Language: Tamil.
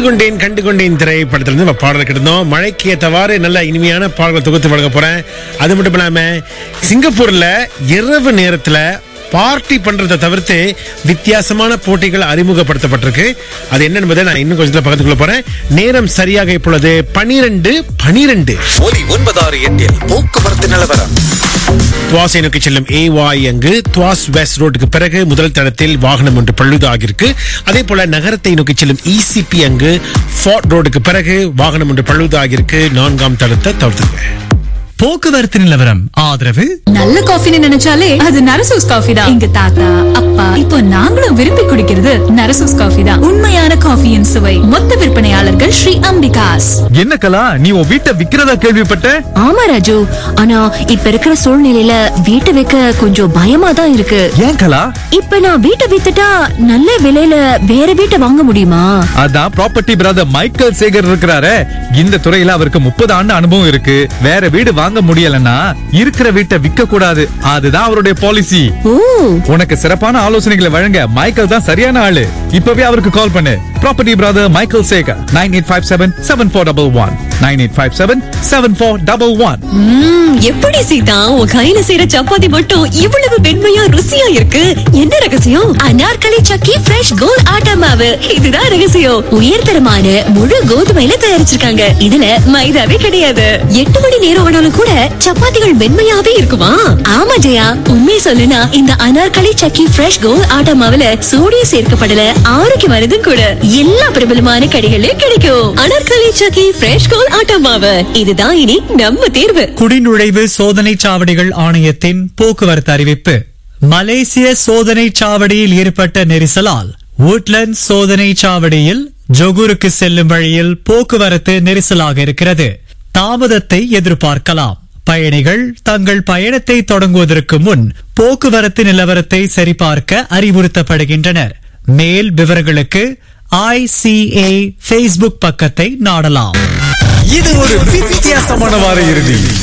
கொண்டேன் கண்டு கொண்டேன் திரைப்படத்திலிருந்து நம்ம பாடல் கிடந்தோம் மழைக்கு ஏற்றவாறு நல்ல இனிமையான பாடல்களை தொகுத்து வழங்க போறேன் அது மட்டும் இல்லாம சிங்கப்பூர்ல இரவு நேரத்துல பார்ட்டி பண்றதை தவிர்த்து வித்தியாசமான போட்டிகள் அறிமுகப்படுத்தப்பட்டிருக்கு அது என்ன என்பதை நான் இன்னும் கொஞ்சத்துல பக்கத்துக்குள்ள போறேன் நேரம் சரியாக இப்பொழுது பனிரெண்டு பனிரெண்டு ஒலி ஒன்பதாறு எட்டில் போக்குவரத்து நிலவரம் துவாசை நோக்கி செல்லும் ஏவாய் அங்கு துவாஸ் வெஸ்ட் ரோட்டுக்கு பிறகு முதல் தடத்தில் வாகனம் ஒன்று பழுதாகியிருக்கு அதே போல நகரத்தை நோக்கி செல்லும் இசிபி அங்கு ஃபோர்ட் ரோடுக்கு பிறகு வாகனம் ஒன்று பழுதாகியிருக்கு நான்காம் தடத்தை தவிர்த்துங்க போக்குவரத்து நிலவரம் ஆதரவு நல்ல காஃபின்னு நினைச்சாலே அது நரசூஸ் காஃபி தான் எங்க தாத்தா அப்பா இப்போ நாங்களும் விரும்பி குடிக்கிறது நரசூஸ் காஃபி தான் உண்மையான காஃபியின் சுவை மொத்த விற்பனையாளர்கள் ஸ்ரீ அம்பிகாஸ் என்ன கலா நீ உன் வீட்டை விக்கிறதா கேள்விப்பட்ட ஆமா ராஜு ஆனா இப்ப இருக்கிற சூழ்நிலையில வீட்டை வைக்க கொஞ்சம் பயமா தான் இருக்கு ஏன் கலா இப்ப நான் வீட்டை வித்துட்டா நல்ல விலையில வேற வீட்டை வாங்க முடியுமா அதான் ப்ராப்பர்ட்டி பிரதர் மைக்கேல் சேகர் இருக்கிறாரே இந்த துறையில அவருக்கு முப்பது ஆண்டு அனுபவம் இருக்கு வேற வீடு வாங்க முடியலன்னா இருக்கிற வீட்டை விற்க கூடாது அதுதான் அவருடைய பாலிசி ஓ உனக்கு சிறப்பான ஆலோசனைகளை வழங்க மைக்கேல் தான் சரியான ஆளு இப்பவே அவருக்கு கால் பண்ணு property brother Michael Sekhar nine eight five seven seven four double one nine eight five seven seven four double one ம்ம், எப்படி சீதா உன் கையில செய்யற சப்பாத்தி மட்டும் இவ்வளவு மென்மையா ருசியா இருக்கு என்ன ரகசியம் அனார்கலி சக்கி ஃப்ரெஷ் கோல் ஆட்டா மாவு இதுதான் ரகசியம் உயர்தரமான முழு கோதுமையில தயாரிச்சிருக்காங்க இதுல மைதாவே கிடையாது எட்டு மணி நேரம் ஆனாலும் கூட சப்பாத்திகள் மென்மையாவே இருக்குமா ஆமா ஜெயா உண்மையை சொல்லுனா இந்த அனார்கலி சக்கி ஃப்ரெஷ் கோல் ஆட்டா மாவுல சோடியம் சேர்க்கப்படல ஆரோக்கியமானதும் கூட எல்லா பிரபலமான கடைகளிலும் கிடைக்கும் அனார்கலி சக்கி ஃப்ரெஷ் கோல் ஆட்டா மாவு இதுதான் இனி நம்ம தேர்வு குடிநுழைவு சோதனை சாவடிகள் ஆணையத்தின் போக்குவரத்து அறிவிப்பு மலேசிய சோதனை சாவடியில் ஏற்பட்ட நெரிசலால் woodlands சோதனை சாவடியில் ஜொகூருக்கு செல்லும் வழியில் போக்குவரத்து நெரிசலாக இருக்கிறது தாமதத்தை எதிர்பார்க்கலாம் பயணிகள் தங்கள் பயணத்தை தொடங்குவதற்கு முன் போக்குவரத்து நிலவரத்தை சரிபார்க்க அறிவுறுத்தப்படுகின்றனர் மேல் விவரங்களுக்கு ஐசிஏ ஃபேஸ்புக் பக்கத்தை நாடலாம் இது ஒரு வித்தியாசமான வார இறுதி